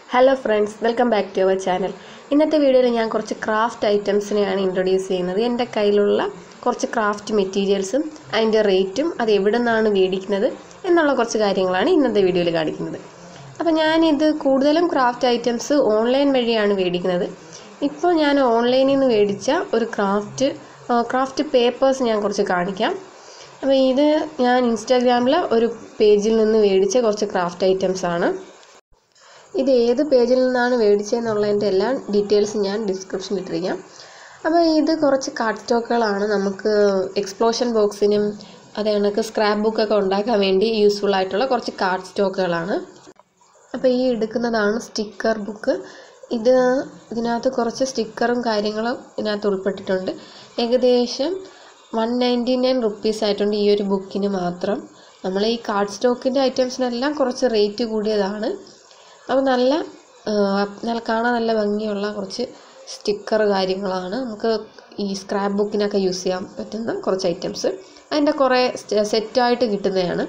hello friends welcome back to our channel ഇന്നത്തെ വീഡിയോയിൽ ഞാൻ കുറച്ച് ക്രാഫ്റ്റ് ഐറ്റംസിനെയാണ് ഇൻട്രൊഡ്യൂസ് ചെയ്യുന്നത് എൻ്റെ കയ്യിലുള്ള കുറച്ച് ക്രാഫ്റ്റ് മെറ്റീരിയൽസും അതിൻ്റെ റേറ്റും അത് എവിടെ നിന്നാണ് മേടിക്കുന്നത് എന്നുള്ള കുറച്ച് കാര്യങ്ങളാണ് ഇന്നത്തെ വീഡിയോയിൽ കാണിക്കുന്നത് അപ്പോൾ ഞാനിത് കൂടുതലും ക്രാഫ്റ്റ് ഐറ്റംസ് ഓൺലൈൻ വഴിയാണ് മേടിക്കുന്നത് ഇപ്പോൾ ഞാൻ ഓൺലൈനിൽ നിന്ന് മേടിച്ച ഒരു ക്രാഫ്റ്റ് ക്രാഫ്റ്റ് പേപ്പേഴ്സ് ഞാൻ കുറച്ച് കാണിക്കാം അപ്പോൾ ഇത് ഞാൻ ഇൻസ്റ്റാഗ്രാമിൽ ഒരു പേജിൽ നിന്ന് മേടിച്ച കുറച്ച് ക്രാഫ്റ്റ് ഐറ്റംസ് ആണ് ഇത് ഏത് പേജിൽ നിന്നാണ് മേടിച്ചതെന്നുള്ളതിൻ്റെ എല്ലാം ഡീറ്റെയിൽസ് ഞാൻ ഡിസ്ക്രിപ്ഷനിൽ ഇട്ടിരിക്കാം അപ്പോൾ ഇത് കുറച്ച് കാർഡ് സ്റ്റോക്കുകളാണ് നമുക്ക് എക്സ്പ്ലോഷൻ ബോക്സിനും അതേ കണക്ക് സ്ക്രാപ്പ് ബുക്കൊക്കെ ഉണ്ടാക്കാൻ വേണ്ടി യൂസ്ഫുൾ ആയിട്ടുള്ള കുറച്ച് കാർഡ് സ്റ്റോക്കുകളാണ് അപ്പോൾ ഈ എടുക്കുന്നതാണ് സ്റ്റിക്കർ ബുക്ക് ഇത് ഇതിനകത്ത് കുറച്ച് സ്റ്റിക്കറും കാര്യങ്ങളും ഇതിനകത്ത് ഉൾപ്പെട്ടിട്ടുണ്ട് ഏകദേശം വൺ നയൻറ്റി നയൻ റുപ്പീസ് ആയിട്ടുണ്ട് ഈ ഒരു ബുക്കിന് മാത്രം നമ്മൾ ഈ കാർഡ് സ്റ്റോക്കിൻ്റെ ഐറ്റംസിനെല്ലാം കുറച്ച് റേറ്റ് കൂടിയതാണ് അപ്പോൾ നല്ല നല്ല കാണാൻ നല്ല ഭംഗിയുള്ള കുറച്ച് സ്റ്റിക്കർ കാര്യങ്ങളാണ് നമുക്ക് ഈ സ്ക്രാപ്പ് ബുക്കിനൊക്കെ യൂസ് ചെയ്യാൻ പറ്റുന്ന കുറച്ച് ഐറ്റംസ് അതിൻ്റെ കുറേ സെറ്റായിട്ട് കിട്ടുന്നതാണ്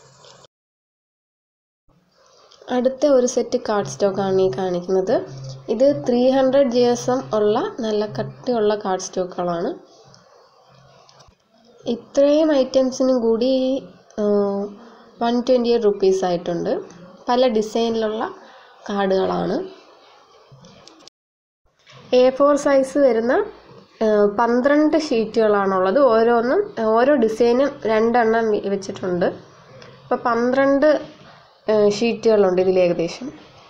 അടുത്ത ഒരു സെറ്റ് കാർഡ് സ്റ്റോക്കാണ് ഈ കാണിക്കുന്നത് ഇത് three hundred G S M ഉള്ള നല്ല കട്ടിയുള്ള കാർഡ് സ്റ്റോക്കുകളാണ് ഇത്രയും ഐറ്റംസിനും കൂടി വൺ ട്വൻറ്റി എയ്റ്റ് റുപ്പീസ് ആയിട്ടുണ്ട് പല ഡിസൈനിലുള്ള കാർഡുകളാണ് എ ഫോർ സൈസ് വരുന്ന പന്ത്രണ്ട് ഷീറ്റുകളാണുള്ളത് ഓരോന്നും ഓരോ ഡിസൈനും രണ്ടെണ്ണം വെച്ചിട്ടുണ്ട് അപ്പോൾ പന്ത്രണ്ട് ഷീറ്റുകളുണ്ട് ഇതിൽ ഏകദേശം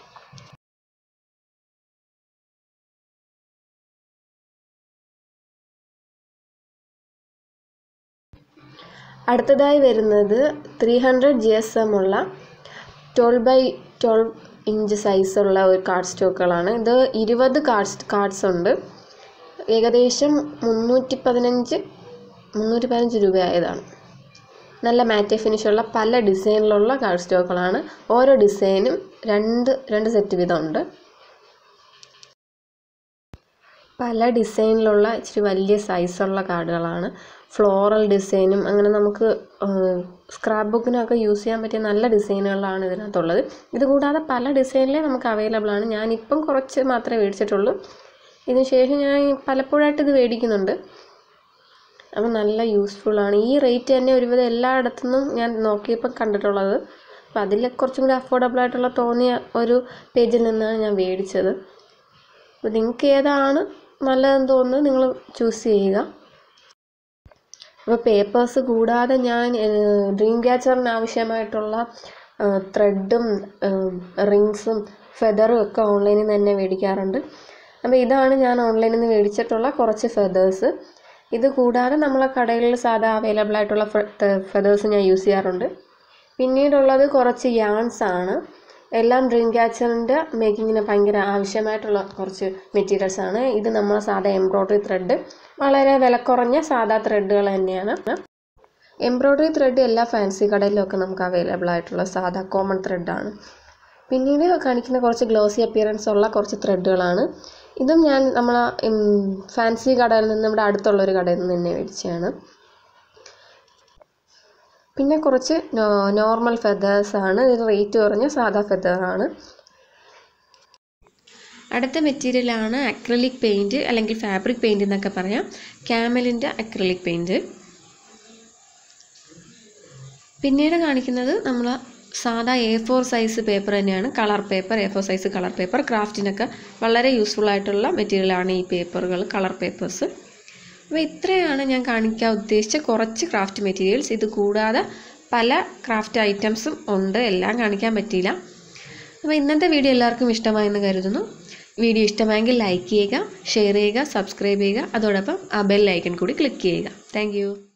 അടുത്തതായി വരുന്നത് three hundred G S M ഉള്ള ട്വൽവ് ബൈ ട്വൽവ് ഇഞ്ച് സൈസുള്ള ഒരു കാർഡ് സ്റ്റോക്കുകളാണ് ഇത് ഇരുപത് കാർഡ് കാർഡ്സ് ഉണ്ട് ഏകദേശം മുന്നൂറ്റി പതിനഞ്ച് മുന്നൂറ്റി പതിനഞ്ച് രൂപയായതാണ് നല്ല മാറ്റ് ഫിനിഷുള്ള പല ഡിസൈനിലുള്ള കാർഡ് സ്റ്റോക്കുകളാണ് ഓരോ ഡിസൈനും രണ്ട് രണ്ട് സെറ്റ് വീതമുണ്ട് പല ഡിസൈനിലുള്ള ഇച്ചിരി വലിയ സൈസുള്ള കാർഡുകളാണ് ഫ്ലോറൽ ഡിസൈനും അങ്ങനെ നമുക്ക് സ്ക്രാപ്പ് ബുക്കിനൊക്കെ യൂസ് ചെയ്യാൻ പറ്റിയ നല്ല ഡിസൈനുകളാണ് ഇതിനകത്തുള്ളത് ഇത് കൂടാതെ പല ഡിസൈനിലേ നമുക്ക് അവൈലബിൾ ആണ് ഞാനിപ്പം കുറച്ച് മാത്രമേ മേടിച്ചിട്ടുള്ളൂ ഇതിന് ശേഷം ഞാൻ പലപ്പോഴായിട്ട് ഇത് മേടിക്കുന്നുണ്ട് അപ്പം നല്ല യൂസ്ഫുൾ ആണ് ഈ റേറ്റ് തന്നെ ഒരുവിധം എല്ലായിടത്തുനിന്നും ഞാൻ നോക്കിയപ്പോൾ കണ്ടിട്ടുള്ളത് അപ്പം അതിൽ കുറച്ചും കൂടി അഫോർഡബിൾ ആയിട്ടുള്ള തോന്നിയ ഒരു പേജിൽ നിന്നാണ് ഞാൻ മേടിച്ചത് അപ്പോൾ നിങ്ങൾക്ക് ഏതാണ് നല്ലതെന്ന് തോന്നുന്നത് നിങ്ങൾ ചൂസ് ചെയ്യുക അപ്പോൾ പേപ്പേഴ്സ് കൂടാതെ ഞാൻ ഡ്രീം ക്യാച്ചറിന് ആവശ്യമായിട്ടുള്ള ത്രെഡും റിങ്സും ഫെദറും ഒക്കെ ഓൺലൈനിൽ നിന്ന് തന്നെ മേടിക്കാറുണ്ട് അപ്പോൾ ഇതാണ് ഞാൻ ഓൺലൈനിൽ നിന്ന് മേടിച്ചിട്ടുള്ള കുറച്ച് ഫെദേഴ്സ് ഇത് കൂടാതെ നമ്മളെ കടകളിൽ സാധാ അവൈലബിൾ ആയിട്ടുള്ള ഫെദേഴ്സ് ഞാൻ യൂസ് ചെയ്യാറുണ്ട് പിന്നീടുള്ളത് കുറച്ച് യാൺസ് ആണ് എല്ലാം ഡ്രീം ക്യാച്ചറിൻ്റെ മേക്കിങ്ങിന് ഭയങ്കര ആവശ്യമായിട്ടുള്ള കുറച്ച് മെറ്റീരിയൽസ് ആണ് ഇത് നമ്മൾ സാധാ എംബ്രോയ്ഡറി ത്രെഡ് വളരെ വില കുറഞ്ഞ സാധാ ത്രെഡുകൾ തന്നെയാണ് എംബ്രോയ്ഡറി ത്രെഡ് എല്ലാ ഫാൻസി കടയിലൊക്കെ നമുക്ക് അവൈലബിൾ ആയിട്ടുള്ള സാധാ കോമൺ ത്രെഡാണ് പിന്നീട് കാണിക്കുന്ന കുറച്ച് ഗ്ലോസി അപ്പിയറൻസ് ഉള്ള കുറച്ച് ത്രെഡുകളാണ് ഇതും ഞാൻ നമ്മൾ ഫാൻസി കടയിൽ നിന്ന് നമ്മുടെ അടുത്തുള്ള ഒരു കടയിൽ നിന്ന് തന്നെ മേടിച്ചതാണ് പിന്നെ കുറച്ച് നോർമൽ ഫെദേഴ്സ് ആണ് ഇത് റേറ്റ് കുറഞ്ഞ സാധാ ഫെദറാണ് അടുത്ത മെറ്റീരിയലാണ് അക്രലിക് പെയിൻറ്റ് അല്ലെങ്കിൽ ഫാബ്രിക് പെയിൻറ്റ് എന്നൊക്കെ പറയാം ക്യാമലിൻ്റെ അക്രലിക് പെയിൻറ്റ് പിന്നീട് കാണിക്കുന്നത് നമ്മൾ സാധാ എ ഫോർ സൈസ് പേപ്പർ തന്നെയാണ് colour paper A four size colour paper ക്രാഫ്റ്റിനൊക്കെ വളരെ യൂസ്ഫുൾ ആയിട്ടുള്ള മെറ്റീരിയലാണ് ഈ പേപ്പറുകൾ കളർ പേപ്പേഴ്സ് അപ്പോൾ ഇത്രയാണ് ഞാൻ കാണിക്കാൻ ഉദ്ദേശിച്ച കുറച്ച് ക്രാഫ്റ്റ് മെറ്റീരിയൽസ് ഇത് കൂടാതെ പല ക്രാഫ്റ്റ് ഐറ്റംസും ഉണ്ട് എല്ലാം കാണിക്കാൻ പറ്റിയില്ല അപ്പോൾ ഇന്നത്തെ വീഡിയോ എല്ലാവർക്കും ഇഷ്ടമായെന്ന് കരുതുന്നു വീഡിയോ ഇഷ്ടമായെങ്കിൽ ലൈക്ക് ചെയ്യുക ഷെയർ ചെയ്യുക സബ്സ്ക്രൈബ് ചെയ്യുക അതോടൊപ്പം ആ ബെൽ ഐക്കൺ കൂടി ക്ലിക്ക് ചെയ്യുക താങ്ക്